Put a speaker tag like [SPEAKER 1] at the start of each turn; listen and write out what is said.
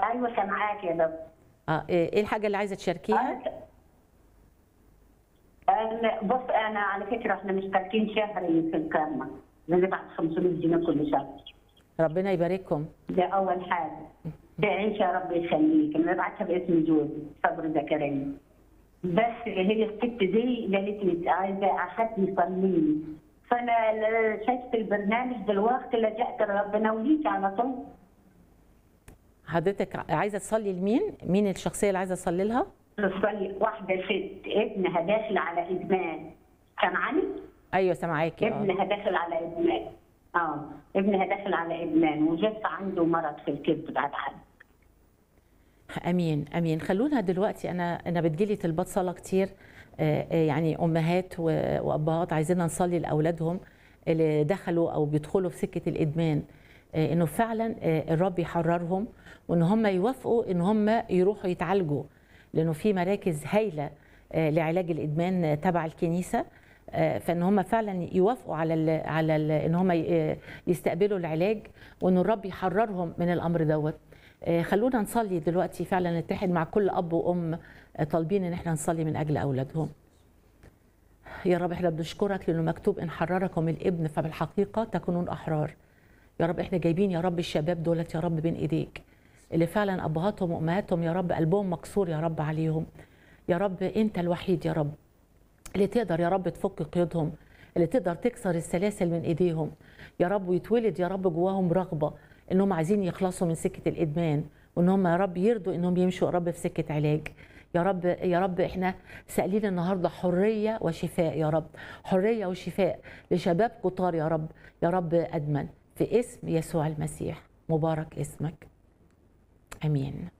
[SPEAKER 1] ايوه سامعاك يا دكتور
[SPEAKER 2] اه ايه الحاجه اللي عايزه تشاركيها
[SPEAKER 1] أنا- بص انا على فكره احنا مشتركين شهري في الكرمه بنبعت 500 جنيه كل شهر
[SPEAKER 2] ربنا يبارككم
[SPEAKER 1] ده اول حاجه تعيش يا رب يخليك انا ببعتها باسم جوزي صبر زكريا بس هي الست دي قالت لي عايزه اخدني صليني فانا ل- شفت البرنامج دلوقتي لجأت لربنا وليك على طول
[SPEAKER 2] حضرتك عايزه تصلي لمين مين الشخصيه اللي عايزه تصلي لها
[SPEAKER 1] تصلي واحده ست ابنها داخل على ادمان سامعني؟
[SPEAKER 2] ايوه سامعاكي اه
[SPEAKER 1] ابنها داخل على ادمان اه ابنها داخل على ادمان وجف عنده مرض في الكبد بعد عنه
[SPEAKER 2] امين امين خلونا دلوقتي انا انا بتجيلي طلبات صلاه كتير آه، آه، يعني امهات و- وابهات عايزين نصلي لاولادهم اللي دخلوا او بيدخلوا في سكه الادمان آه، انه فعلا آه، الرب يحررهم وان هم يوافقوا ان هم يروحوا يتعالجوا لانه في مراكز هايله آه، لعلاج الادمان آه، تبع الكنيسه آه، فان هم فعلا يوافقوا على ال على ال ان هم ي- يستقبلوا العلاج وان الرب يحررهم من الامر دوت آه، خلونا نصلي دلوقتي فعلا نتحد مع كل اب وام آه، طالبين ان احنا نصلي من اجل اولادهم يا رب احنا بنشكرك لانه مكتوب ان حرركم الابن فبالحقيقه تكونون احرار يا رب احنا جايبين يا رب الشباب دولت يا رب بين ايديك اللي فعلا ابهاتهم وامهاتهم يا رب قلبهم مكسور يا رب عليهم يا رب انت الوحيد يا رب اللي تقدر يا رب تفك قيودهم اللي تقدر تكسر السلاسل من ايديهم يا رب ويتولد يا رب جواهم رغبه انهم عايزين يخلصوا من سكه الادمان وان هم يا رب يرضوا انهم يمشوا يا رب في سكه علاج يا رب يا رب احنا سائلين النهارده حريه وشفاء يا رب حريه وشفاء لشباب كتار يا رب يا رب ادمن في اسم يسوع المسيح مبارك اسمك امين